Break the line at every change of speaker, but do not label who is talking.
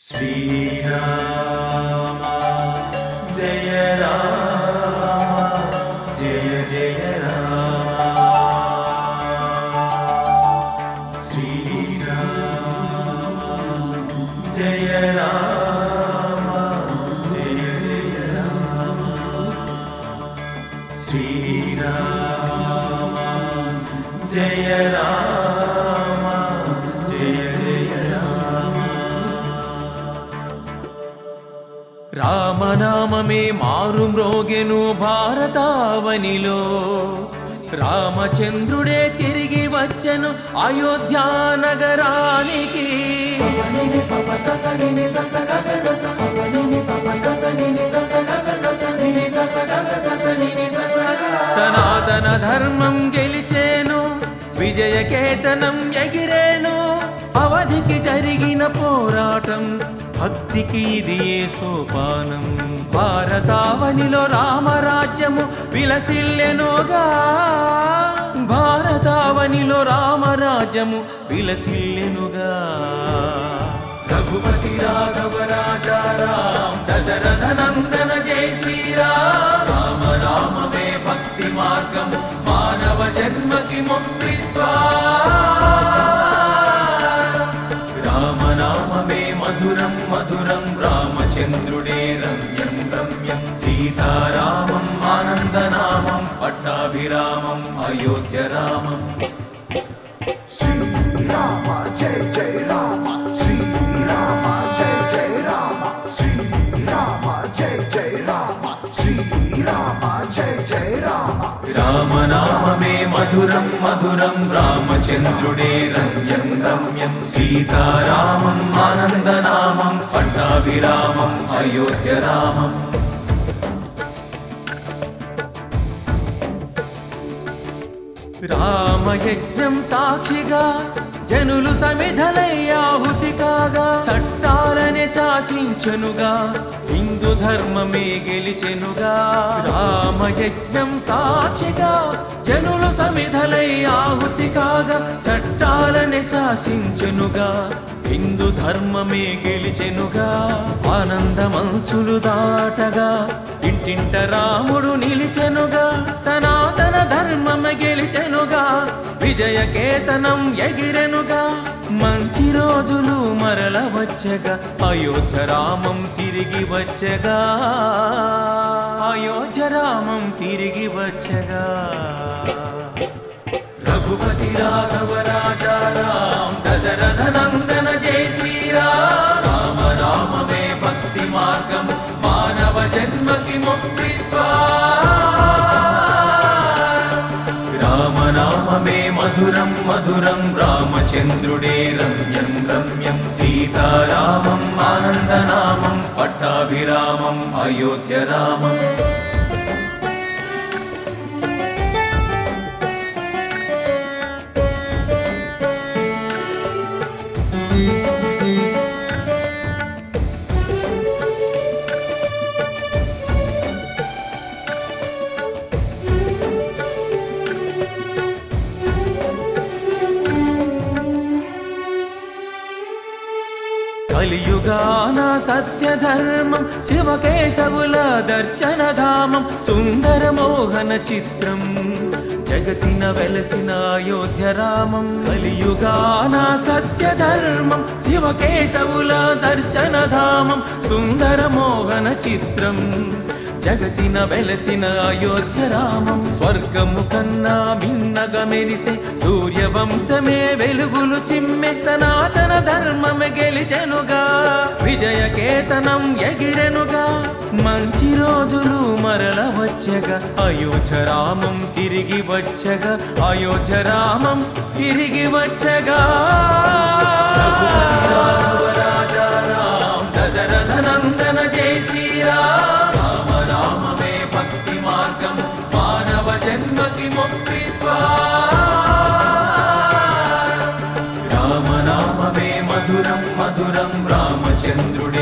శ్రీరామ జయ రామ జయ జయ రామ శ్రీరామ జయ రామ జయ జయ రామ శ్రీరామ జయ రామ జయ జయ రామ రామనామమే మారు మ్రోగెను భారతావనిలో రామచంద్రుడే తిరిగి వచ్చెను అయోధ్యా నగరానికి
Papanini papa sasa nini sasa gaga sasa Papanini papa sasa nini sasa gaga sasa nini sasa gaga sasa nini sasa gaga
సనాతన ధర్మం గెలిచేను విజయకేతనం ఎగిరేను అవధికి జరిగిన పోరాటం భక్తికి ఇది ఏ సోపానం భారతావనిలో రామరాజ్యము విలసిల్లెనుగా భారతావనిలో రామరాజ్యము విలసిల్లెనుగా రఘుపతి రాఘవ రాజా రామ్ దశరథ నందన జై శ్రీరామ్ రామ రామమే భక్తి మార్గము మానవ జన్మకి ముక్తిత్వా రామ నామమే మధురం మధురం రామచంద్రుడే రమ్యం రమ్యం సీతారామం ఆనందనామం పట్టాభిరామం అయోధ్య రామం
Sri Rama Jai Jai Rama Sri Rama Jai Jai Rama Sri Rama Jai Jai Rama Sri Rama Jai Jai Rama
రామనామమే మధురం మధురం రామచంద్రుడే రమ్యం రమ్యం సీతారామం ఆనందనామం పట్టాభిరామం అయోధ్య రామం రామయజ్ఞం సాక్షిగా జనులు సమిధలై ఆహుతి కాగా చట్టాలనే శాసించనుగా హిందూ ధర్మమే గెలిచెనుగా రామయజ్ఞం సాక్షిగా జనులు సమిధలై ఆహుతి కాగా చట్టాలనే శాసించెనుగా హిందూ ధర్మమే గెలిచెనుగా ఆనందమంచులు దాటగా ఇంటింట రాముడు నిలిచెనుగా సనాతన ధర్మం గెలిచెనుగా విజయకేతనం ఎగిరెనుగా మంచి రోజులు మరల వచ్చగా అయోధ్య రామం తిరిగి వచ్చగా అయోధ్య రామం తిరిగి వచ్చగా రఘుపతి రాఘవ రాజా రామ్ దశరథ నందన జై శ్రీరామ్ రామ రామమే భక్తి మార్గము మానవ జన్మకి ముక్తిత్వా రామనామమే మధురం మధురం రామచంద్రుడే రమ్యం రమ్యం సీతారామం ఆనందనామం పట్టాభిరామం అయోధ్య రామం కలియుగాన సత్య ధర్మం శివకేశవుల దర్శనధామం సుందర మోహన చిత్రం జగతిన వెలసిన అయోధ్య రామం కలియుగాన సత్య ధర్మం శివకేశవుల దర్శనధామం సుందర మోహన చిత్రం జగతిన వెలసిన అయోధ్య రామం స్వర్గము కన్నా మిన్నగా మెరిసే సూర్యవంశమే వెలుగులు చిమ్మె సనాతన ధర్మమే గెలిచెనుగా విజయకేతనం ఎగిరెనుగా మంచి రోజులు మరల వచ్చగా అయోధ్య రామం తిరిగి వచ్చగా అయోధ్య రామం తిరిగి వచ్చగా రఘుపతి రాఘవ రాజా రామ్ దశరథ నందన జై శ్రీరామ్ రామ రామమే భక్తి మార్గము మానవ జన్మకి ముక్తిత్వా రామనామమే మధురం మధురం రామచంద్రుడే